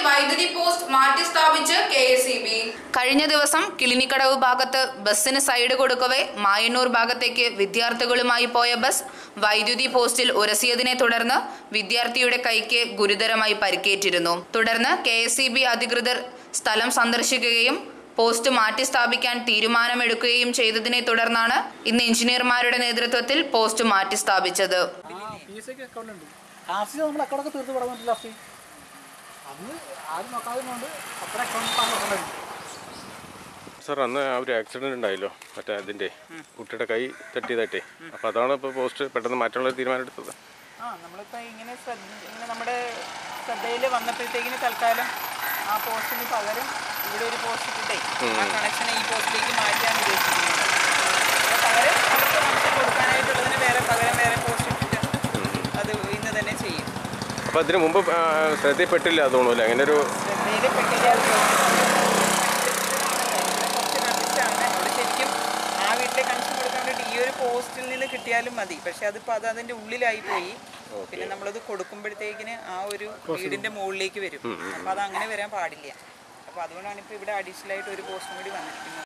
വൈദ്യുതി പോസ്റ്റ് മാറ്റി സ്ഥാപിച്ച് കെ എസ് ഇ ബി കഴിഞ്ഞ ദിവസം കിളിനിക്കടവ് ഭാഗത്ത് ബസ്സിന് സൈഡ് കൊടുക്കവേ മായന്നൂർ ഭാഗത്തേക്ക് വിദ്യാർത്ഥികളുമായി പോയ ബസ് വൈദ്യുതി പോസ്റ്റിൽ ഉരസിയതിനെ തുടർന്ന് വിദ്യാർത്ഥിയുടെ കൈക്ക് ഗുരുതരമായി പരിക്കേറ്റിരുന്നു തുടർന്ന് കെ എസ് ഇ ബി അധികൃതർ സ്ഥലം സന്ദർശിക്കുകയും പോസ്റ്റ് മാറ്റി സ്ഥാപിക്കാൻ തീരുമാനമെടുക്കുകയും ചെയ്തതിനെ തുടർന്നാണ് ഇന്ന് എഞ്ചിനീയർമാരുടെ നേതൃത്വത്തിൽ പോസ്റ്റ് മാറ്റി സ്ഥാപിച്ചത് പി എസ് സിക്ക് അക്കൗണ്ട് ഉണ്ട് ആർ സി നമ്മൾ അക്കൗണ്ടൊക്കെ തീർത്ത് വിടാൻ പറ്റില്ല ലാസ്റ്റ് അന്ന് ആരും നോക്കാതെ കൊണ്ട് അത്ര അക്കൗണ്ട് നോക്കണ്ടത് സാർ അന്ന് ആ ഒരു ആക്സിഡന്റ് ഉണ്ടായല്ലോ മറ്റേ അതിന്റെ കുട്ടിയുടെ കൈ തട്ടിയതായിട്ടേ അപ്പൊ അതാണ് ഇപ്പൊ പോസ്റ്റ് പെട്ടെന്ന് മാറ്റാനുള്ള തീരുമാനം എടുത്തത് ആ നമ്മളിപ്പോൾ ഇങ്ങനെ ശ്രദ്ധ ഇങ്ങനെ നമ്മുടെ ശ്രദ്ധയിൽ വന്നപ്പോഴത്തേക്കിന് തൽക്കാലം ആ പോസ്റ്റിന് പകരം ഇവിടെ ഒരു പോസ്റ്റ് ഇട്ടേ ആ കണക്ഷനെ ഈ പോസ്റ്റിലേക്ക് മാറ്റാൻ ഉദ്ദേശിക്കുന്നത് അപ്പോൾ പകരം അവർക്ക് കണക്ഷൻ കൊടുക്കാനായിട്ടുള്ളതിന് വേറെ പകരം വേറെ പോസ്റ്റ് ഇട്ടിട്ട് അത് ഇന്ന് തന്നെ ചെയ്യും അപ്പൊ അതിന് മുമ്പ് ആ, ശ്രദ്ധയിൽപ്പെട്ടില്ല തോന്നുന്നു അങ്ങനെ ഒരു ശ്രദ്ധയിൽ പെട്ടില്ല അത് കുറച്ച് കണ്ടിട്ടാണ് അവിടെ ശരിക്കും ആ വീട്ടിലെ കണക്ഷൻ കൊടുക്കാൻ വേണ്ടി ഈ ഒരു പോസ്റ്റിൽ നിന്ന് കിട്ടിയാലും മതി പക്ഷെ അതിപ്പോൾ അത് അതിൻ്റെ ഉള്ളിലായി പോയി പിന്നെ നമ്മളത് കൊടുക്കുമ്പോഴത്തേക്കിന് ആ ഒരു വീടിന്റെ മുകളിലേക്ക് വരും അപ്പോൾ അത് അങ്ങനെ വരാൻ പാടില്ല അപ്പോൾ അതുകൊണ്ടാണ് ഇപ്പോൾ ഇവിടെ അഡീഷണൽ ആയിട്ട് ഒരു പോസ്റ്റും കൂടി വന്നിരിക്കുന്നത്